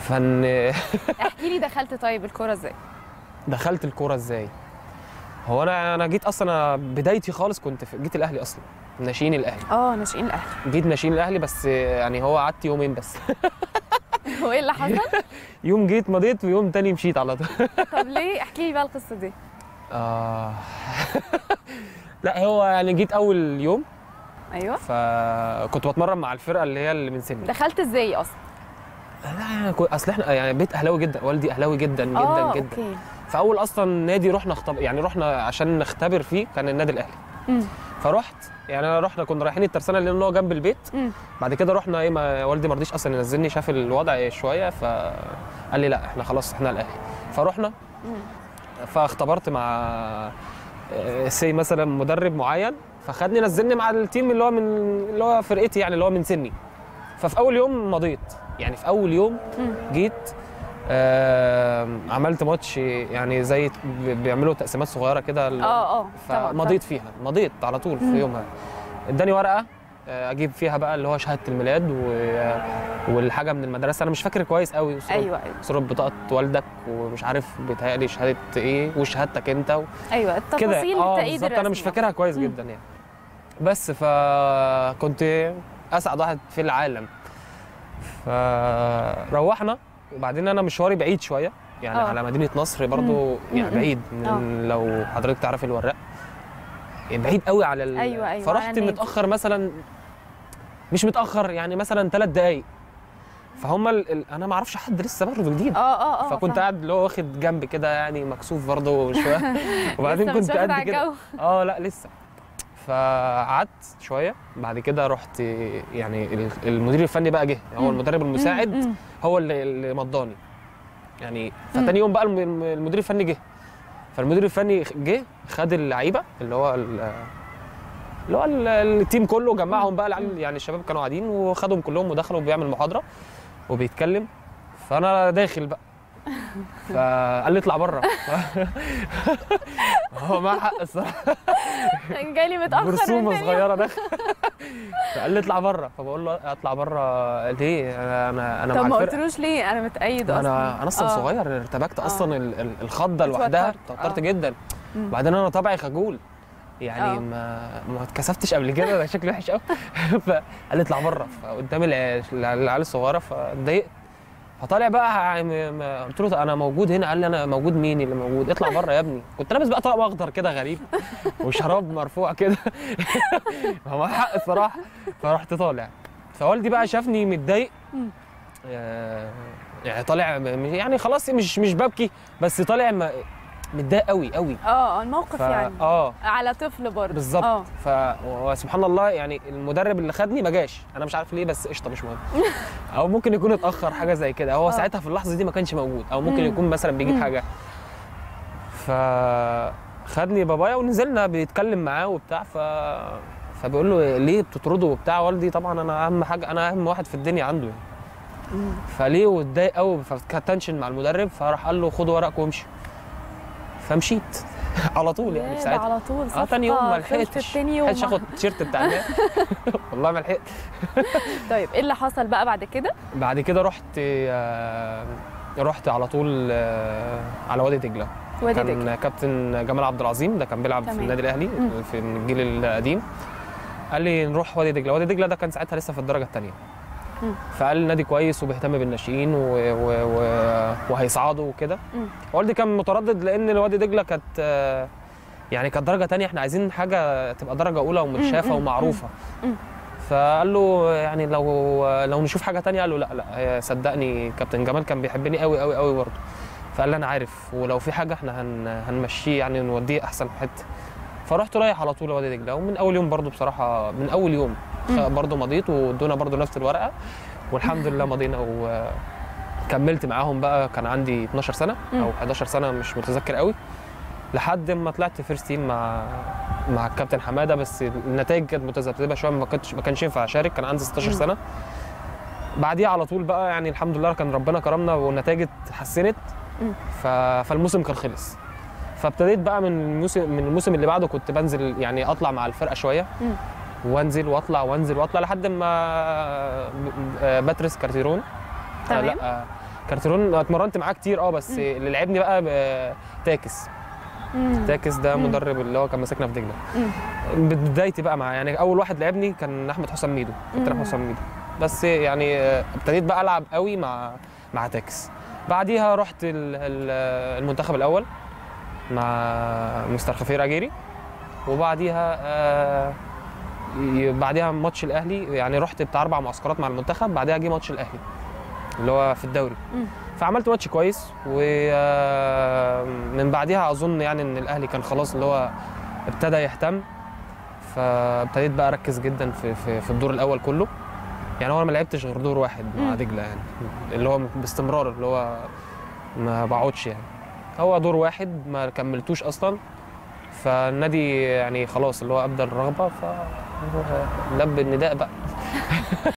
فن احكي لي دخلت طيب الكوره ازاي دخلت الكوره ازاي هو انا انا جيت اصلا أنا بدايتي خالص كنت في جيت الاهلي اصلا ناشئين الاهلي اه ناشئين الاهلي جيت ناشئين الاهلي بس يعني هو قعدت يومين بس هو ايه اللي حصل يوم جيت مضيت ويوم تاني مشيت على طول طب ليه احكي لي بقى القصه دي آه. لا هو يعني جيت اول يوم ايوه فكنت بتمرن مع الفرقه اللي هي اللي من سني دخلت ازاي اصلا لا يعني كو- اصل احنا يعني بيت اهلاوي جدا والدي اهلاوي جدا جدا اه جدا اوكي فاول اصلا نادي رحنا اختبر يعني رحنا عشان نختبر فيه كان النادي الاهلي امم فرحت يعني انا رحنا كنا رايحين الترسانه لان هو جنب البيت امم بعد كده رحنا ايه ما والدي ما رضيش اصلا ينزلني شاف الوضع شويه فقال لي لا احنا خلاص احنا الاهلي فرحنا فاختبرت مع سي مثلا مدرب معين فخدني نزلني مع التيم اللي هو من اللي هو فرقتي يعني اللي هو من سني ففي اول يوم مضيت يعني في اول يوم مم. جيت آه عملت ماتش يعني زي بيعملوا تقسيمات صغيره كده اه اه طبعا فمضيت فيها مضيت على طول في مم. يومها اداني ورقه آه، اجيب فيها بقى اللي هو شهاده الميلاد و... والحاجه من المدرسه انا مش فاكر كويس قوي صورة- ايوه ايوه صوره بطاقه والدك ومش عارف بيتهيألي شهاده ايه وشهادتك انت و... ايوه كده التفاصيل اه التأييد بالظبط انا مش الرسمي. فاكرها كويس مم. جدا يعني بس فكنت اسعد واحد في العالم فروحنا وبعدين انا مشواري بعيد شويه يعني آه. على مدينه نصر برضو مم. يعني مم. بعيد من لو حضرتك تعرفي الوراق يعني بعيد قوي على ال... أيوة، أيوة، على فرحت النادي. متاخر مثلا مش متاخر يعني مثلا ثلاث دقايق فهم ال... ال... انا ما اعرفش حد لسه برضه جديد اه اه اه فكنت فاهمة. قاعد اللي هو واخد جنب كده يعني مكسوف برضه شويه وبعدين لسه مش كنت واخد قد على كده الجو. اه لا لسه فقعدت شويه بعد كده رحت يعني ال- المدير الفني بقى جه هو مم. المدرب المساعد مم، مم. هو اللي اللي مضاني يعني فتاني يوم بقى الم- الم- المدير الفني جه فالمدير الفني جه خد اللعيبه اللي هو ال- اللي هو ال- التيم كله جمعهم بقى العيال- يعني الشباب كانوا قاعدين وخدهم كلهم ودخلوا بيعمل محاضره وبيتكلم فانا داخل بقى فقال لي اطلع بره هو معاه حق الصراحه جاي لي متاخر برسومه والتاني- صغيره داخل فقال لي اطلع بره فبقول له اطلع بره ليه انا انا انا طب مع ما الفرقه قلتلوش ليه انا متأيد اصلا انا انا اصلا آه. صغير ارتبكت آه. اصلا ال- ال- الخضه لوحدها اتوترت. توترت آه. جدا مم. وبعدين انا طبعي خجول يعني آه. ما ما اتكسفتش قبل كده ده شكلي وحش قوي فقال لي اطلع بره فقدام العيال العيال الصغيره فاتضايقت فطالع بقى م- م- قلت له انا موجود هنا قال لي انا موجود مين اللي موجود اطلع بره يا ابني كنت لابس بقى طقم اخضر كده غريب وشراب مرفوع كده هو معاه حق الصراحه فرحت طالع فوالدي بقى شافني متضايق مم. آه، يعني طالع م- م- يعني خلاص مش مش ببكي بس طالع م- متضايق قوي قوي اه الموقف ف... يعني اه على طفل برضه بالظبط اه ف وسبحان الله يعني المدرب اللي خدني ما جاش انا مش عارف ليه بس قشطه مش مهم او ممكن يكون اتاخر حاجه زي كده هو آه. ساعتها في اللحظه دي ما كانش موجود او ممكن مم. يكون مثلا بيجيب مم. حاجه ف خدني بابايا ونزلنا بيتكلم معاه وبتاع ف فبيقول له ليه بتطرده وبتاع والدي طبعا انا اهم حاجه انا اهم واحد في الدنيا عنده يعني. مم. فليه واتضايق قوي فكان تنشن مع المدرب فراح قال له خدوا ورقكم وامشوا فمشيت على طول يعني يا في ده ساعتها على طول اه تاني يوم ما صفقة خلصت لحقتش تاني ما لحقتش يوم اخد التيشيرت بتاع النادي والله ما لحقت طيب ايه اللي حصل بقى بعد كده بعد كده رحت آه، رحت على طول آه، على وادي دجله وادي كان دجله كابتن جمال عبد العظيم ده كان بيلعب في تمام. النادي الاهلي مم. في من الجيل القديم قال لي نروح وادي دجله وادي دجله ده كان ساعتها لسه في الدرجه الثانيه مم. فقال النادي كويس وبيهتم بالناشئين و... و... و... وهيصعدوا وكده مم. والدي كان متردد لان وادي دجله كانت آه، يعني كانت درجه تانية احنا عايزين حاجه تبقى درجه اولى ومتشافه مم. ومعروفه مم. فقال له يعني لو لو نشوف حاجه تانية قال له لا لا هي صدقني كابتن جمال كان بيحبني قوي قوي قوي برضه فقال لي انا عارف ولو في حاجه احنا هن هنمشيه يعني نوديه احسن حته فرحت رايح على طول وادي دجله ومن اول يوم برضه بصراحه من اول يوم مم. برضه مضيت وادونا برضه نفس الورقه والحمد لله مضينا وكملت معاهم بقى كان عندي 12 سنه او مم. 11 سنه مش متذكر قوي لحد ما طلعت فيرست تيم مع مع الكابتن حماده بس النتائج كانت متذبذبه شويه ما كنتش ما كانش ينفع اشارك كان عندي 16 مم. سنه بعديها على طول بقى يعني الحمد لله كان ربنا كرمنا والنتائج اتحسنت مم. ف... فالموسم كان خلص فابتديت بقى من الموسم من الموسم اللي بعده كنت بنزل يعني اطلع مع الفرقه شويه مم. وانزل واطلع وانزل واطلع لحد ما آه، باتريس كارتيرون آه، تمام. لا آه، كارترون اتمرنت معاه كتير اه بس اللي لعبني بقى ب- تاكس مم. تاكس ده مم. مدرب اللي هو كان ماسكنا في دجله مم. بدايتي بقى معاه يعني اول واحد لعبني كان احمد حسام ميدو كابتن مم. احمد حسام ميدو بس يعني آه، ابتديت بقى العب قوي مع مع تاكس بعديها رحت ال- ال- المنتخب الاول مع مستر خفير اجيري وبعديها آه، ي- بعديها ماتش الاهلي يعني رحت بتاع اربع معسكرات مع المنتخب بعديها جه ماتش الاهلي اللي هو في الدوري مم. فعملت ماتش كويس ومن بعديها اظن يعني ان الاهلي كان خلاص اللي هو ابتدى يهتم فابتديت بقى اركز جدا في في, في الدور الاول كله يعني هو أنا ما لعبتش غير دور واحد مع مم. دجله يعني اللي هو باستمرار اللي هو ما بقعدش يعني هو دور واحد ما كملتوش اصلا فالنادي يعني خلاص اللي هو ابدى الرغبه ف لب النداء بقى